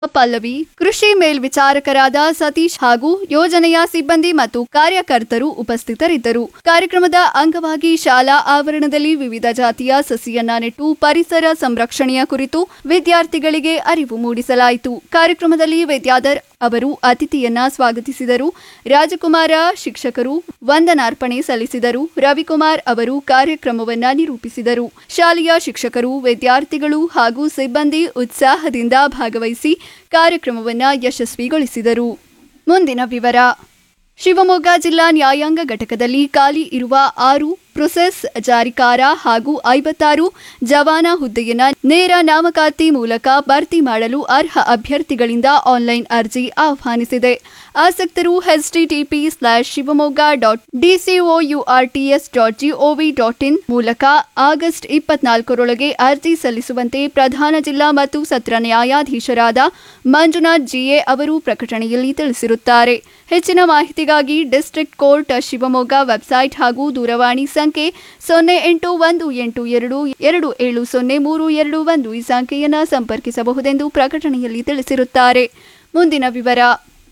ಪಲ್ಲವಿ ಕೃಷಿ ಮೇಲ್ವಿಚಾರಕರಾದ ಸತೀಶ್ ಹಾಗೂ ಯೋಜನೆಯ ಸಿಬ್ಬಂದಿ ಮತ್ತು ಕಾರ್ಯಕರ್ತರು ಉಪಸ್ಥಿತರಿದ್ದರು ಕಾರ್ಯಕ್ರಮದ ಅಂಗವಾಗಿ ಶಾಲಾ ಆವರಣದಲ್ಲಿ ವಿವಿಧ ಜಾತಿಯ ಸಸಿಯನ್ನ ನೆಟ್ಟು ಪರಿಸರ ಸಂರಕ್ಷಣೆಯ ಕುರಿತು ವಿದ್ಯಾರ್ಥಿಗಳಿಗೆ ಅರಿವು ಮೂಡಿಸಲಾಯಿತು ಕಾರ್ಯಕ್ರಮದಲ್ಲಿ ವಿದ್ಯಾಧರ್ ಅವರು ಅತಿಥಿಯನ್ನ ಸ್ವಾಗತಿಸಿದರು ರಾಜಕುಮಾರ ಶಿಕ್ಷಕರು ವಂದನಾರ್ಪಣೆ ಸಲ್ಲಿಸಿದರು ರವಿಕುಮಾರ್ ಅವರು ಕಾರ್ಯಕ್ರಮವನ್ನ ನಿರೂಪಿಸಿದರು ಶಾಲೆಯ ಶಿಕ್ಷಕರು ವಿದ್ಯಾರ್ಥಿಗಳು ಹಾಗೂ ಸಿಬ್ಬಂದಿ ಉತ್ಸಾಹದಿಂದ ಭಾಗವಹಿಸಿ ಕಾರ್ಯಕ್ರಮವನ್ನ ಯಶಸ್ವಿಗೊಳಿಸಿದರು ಮುಂದಿನ ವಿವರ ಶಿವಮೊಗ್ಗ ಜಿಲ್ಲಾ ನ್ಯಾಯಾಂಗ ಘಟಕದಲ್ಲಿ ಖಾಲಿ ಇರುವ ಆರು ಪ್ರೊಸೆಸ್ ಜಾರಿಕಾರ ಹಾಗೂ ಐವತ್ತಾರು ಜವಾನ ಹುದ್ದೆಯನ್ನ ನೇರ ನಾಮಕಾತಿ ಮೂಲಕ ಭರ್ತಿ ಮಾಡಲು ಅರ್ಹ ಅಭ್ಯರ್ಥಿಗಳಿಂದ ಆನ್ಲೈನ್ ಅರ್ಜಿ ಆಹ್ವಾನಿಸಿದೆ ಆಸಕ್ತರು HTTP slash Shivamogga dot DCOURTS dot GOV dot IN ಮೂಲಕ ಆಗಸ್ಟ್ ಇಪ್ಪತ್ನಾಲ್ಕರೊಳಗೆ ಅರ್ಜಿ ಸಲ್ಲಿಸುವಂತೆ ಪ್ರಧಾನ ಜಿಲ್ಲಾ ಮತ್ತು ಸತ್ರ ನ್ಯಾಯಾಧೀಶರಾದ ಮಂಜುನಾಥ್ ಜಿಎ ಅವರು ಪ್ರಕಟಣೆಯಲ್ಲಿ ತಿಳಿಸಿರುತ್ತಾರೆ ಹೆಚ್ಚಿನ ಮಾಹಿತಿಗಾಗಿ ಡಿಸ್ಟ್ರಿಕ್ಟ್ ಕೋರ್ಟ್ ಶಿವಮೊಗ್ಗ ವೆಬ್ಸೈಟ್ ಹಾಗೂ ದೂರವಾಣಿ ಸಂಖ್ಯೆ ಸೊನ್ನೆ ಎಂಟು ಒಂದು ಎಂಟು ಎರಡು ಎರಡು ಏಳು ಸೊನ್ನೆ ಮೂರು ಎರಡು ಒಂದು ಈ ಸಂಖ್ಯೆಯನ್ನು ಸಂಪರ್ಕಿಸಬಹುದೆಂದು ಪ್ರಕಟಣೆಯಲ್ಲಿ ತಿಳಿಸಿರುತ್ತಾರೆ ಮುಂದಿನ ವಿವರ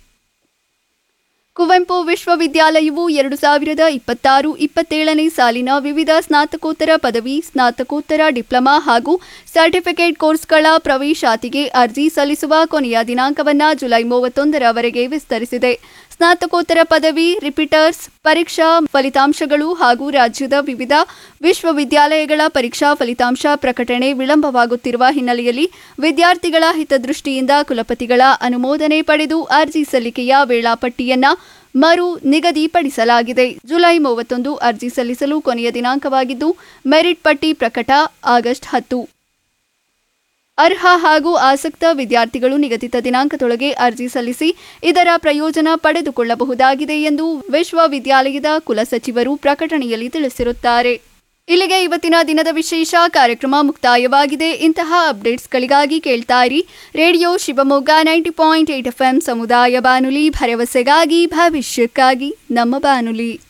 ಕುವೆಂಪು ವಿಶ್ವವಿದ್ಯಾಲಯವು ಎರಡು ಸಾವಿರದ ಇಪ್ಪತ್ತಾರು ಇಪ್ಪತ್ತೇಳನೇ ಸಾಲಿನ ವಿವಿಧ ಸ್ನಾತಕೋತ್ತರ ಪದವಿ ಸ್ನಾತಕೋತ್ತರ ಡಿಪ್ಲೊಮಾ ಹಾಗೂ ಸರ್ಟಿಫಿಕೇಟ್ ಕೋರ್ಸ್ಗಳ ಪ್ರವೇಶಾತಿಗೆ ಅರ್ಜಿ ಸಲ್ಲಿಸುವ ಕೊನೆಯ ದಿನಾಂಕವನ್ನು ಜುಲೈ ಮೂವತ್ತೊಂದರವರೆಗೆ ವಿಸ್ತರಿಸಿದೆ ಸ್ನಾತಕೋತ್ತರ ಪದವಿ ರಿಪೀಟರ್ಸ್ ಪರೀಕ್ಷಾ ಫಲಿತಾಂಶಗಳು ಹಾಗೂ ರಾಜ್ಯದ ವಿವಿಧ ವಿಶ್ವವಿದ್ಯಾಲಯಗಳ ಪರೀಕ್ಷಾ ಫಲಿತಾಂಶ ಪ್ರಕಟಣೆ ವಿಳಂಬವಾಗುತ್ತಿರುವ ಹಿನ್ನೆಲೆಯಲ್ಲಿ ವಿದ್ಯಾರ್ಥಿಗಳ ಹಿತದೃಷ್ಟಿಯಿಂದ ಕುಲಪತಿಗಳ ಅನುಮೋದನೆ ಪಡೆದು ಅರ್ಜಿ ಸಲ್ಲಿಕೆಯ ವೇಳಾಪಟ್ಟಿಯನ್ನ ಮರು ನಿಗದಿಪಡಿಸಲಾಗಿದೆ ಜುಲೈ ಮೂವತ್ತೊಂದು ಅರ್ಜಿ ಸಲ್ಲಿಸಲು ಕೊನೆಯ ದಿನಾಂಕವಾಗಿದ್ದು ಮೆರಿಟ್ ಪಟ್ಟಿ ಪ್ರಕಟ ಆಗಸ್ಟ್ ಹತ್ತು ಅರ್ಹ ಹಾಗೂ ಆಸಕ್ತ ವಿದ್ಯಾರ್ಥಿಗಳು ನಿಗದಿತ ದಿನಾಂಕದೊಳಗೆ ಅರ್ಜಿ ಸಲ್ಲಿಸಿ ಇದರ ಪ್ರಯೋಜನ ಪಡೆದುಕೊಳ್ಳಬಹುದಾಗಿದೆ ಎಂದು ವಿಶ್ವವಿದ್ಯಾಲಯದ ಕುಲಸಚಿವರು ಪ್ರಕಟಣೆಯಲ್ಲಿ ತಿಳಿಸಿರುತ್ತಾರೆ ಇಲ್ಲಿಗೆ ಇವತ್ತಿನ ದಿನದ ವಿಶೇಷ ಕಾರ್ಯಕ್ರಮ ಮುಕ್ತಾಯವಾಗಿದೆ ಇಂತಹ ಅಪ್ಡೇಟ್ಸ್ಗಳಿಗಾಗಿ ಕೇಳ್ತಾ ಇರಿ radio Shivamogga ninety point eight F ಸಮುದಾಯ ಬಾನುಲಿ ಭರವಸೆಗಾಗಿ ಭವಿಷ್ಯಕ್ಕಾಗಿ ನಮ್ಮ ಬಾನುಲಿ